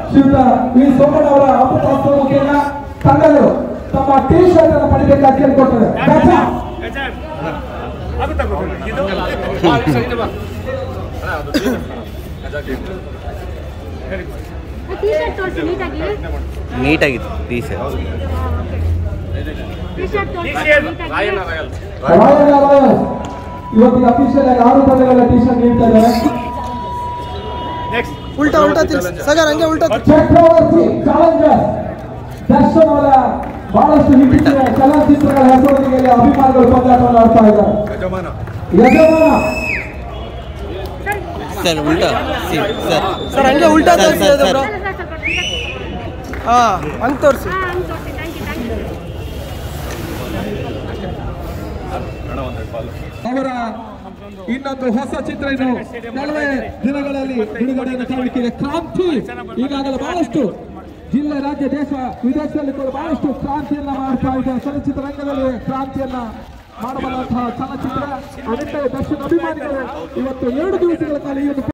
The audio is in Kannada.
ಶ್ರೀಯುತ ವಿ ಸೋಮಣ್ಣ ಅವರ ಅಮೃತ ಮುಖೇನ ತಂಡಗಳು ತಮ್ಮ ಟಿ ಶರ್ಟ್ ಅನ್ನು ಪಡಿಬೇಕಾಗಿ ಕೇಳ್ಕೊಳ್ತಾರೆ ಗಜ ಟೀ ಶರ್ಟ್ ತೋರಿಸಿ ನೀಟಾಗಿ ನೀಟಾಗಿತ್ತು ಟೀ ಶರ್ಟ್ ಟೀ ಶರ್ಟ್ ತೋರಿಸಿ ನೀಟಾಗಿ ರಾಯಣ್ಣ ರಾಯಲ್ ಇವತ್ತಿಗೆ ಅಫಿಷಿಯಲ್ ಆಗಿ ಆರು ತಂಡಗಳ ಟಿ ಶರ್ಟ್ ನೀಡ್ತಾ ಇದ್ದಾರೆ ಉಲ್ಟಾ ಉಲ್ಟಾ ತಿರ್ಸಿ ಸಗರ್ ಹಂಗೆ ಉಲ್ಟಾ ತಿರ್ಸಿ. ಚಕ್ರವರ್ತಿ ಚಾಲೆಂಜರ್ ದರ್ಶನ್ ಅವರ ಬಹಳಷ್ಟು ಹಿಟ್ ಚಲನಚಿತ್ರಗಳ ಹೆಸರೊಂದಿಗೆ ಇಲ್ಲಿ ಅಭಿಮಾನಿಗಳು ಪಂದ್ಯಾಟವನ್ನು ಆಡ್ತಾ ಇದ್ದಾರೆ ಯಜಮಾನ ಸರ್ ಉಲ್ಟಾ ಸಿ ಸರ್ ಸರ್ ಹಂಗೆ ಉಲ್ಟಾ ಸರ್, ತೋರಿಸಿ ಸರ್, ಅದು ಸರ್. ಬ್ರೋ ಸರ್, ಸರ್, ಸ್ವಲ್ಪ ನೀಟಾಗಿ. ಹಾ ಹಂಗೆ ತೋರಿಸಿ ಹಾ, ಹಂಗ್ ತೋರಿಸಿ ಥ್ಯಾಂಕ್ ಯು ಥ್ಯಾಂಕ್ ಯು ಅವರ ಇನ್ನೊಂದು ಹೊಸ ಚಿತ್ರ ಇನ್ನು ಕೆಲವೇ ದಿನಗಳಲ್ಲಿ ಬಿಡುಗಡೆಯನ್ನು ಕಾಣಲಿಕ್ಕಿದೆ ಕ್ರಾಂತಿ ಈಗಾಗಲೇ ಬಹಳಷ್ಟು ಜಿಲ್ಲೆ ರಾಜ್ಯ ದೇಶ ವಿದೇಶದಲ್ಲಿ ಕೂಡ ಬಹಳಷ್ಟು ಕ್ರಾಂತಿಯನ್ನ ಮಾಡ್ತಾ ಇದೆ ಚಲನಚಿತ್ರ ರಂಗದಲ್ಲಿ ಕ್ರಾಂತಿಯನ್ನ ಮಾಡಬಲ್ಲಂತಹ ಚಲನಚಿತ್ರ ಅದಕ್ಕೆ ದರ್ಶನ ಅಭಿಮಾನಿಗಳು ಇವತ್ತು ಎರಡು ದಿವಸಗಳ ಕಾಲ ಈ ಒಂದು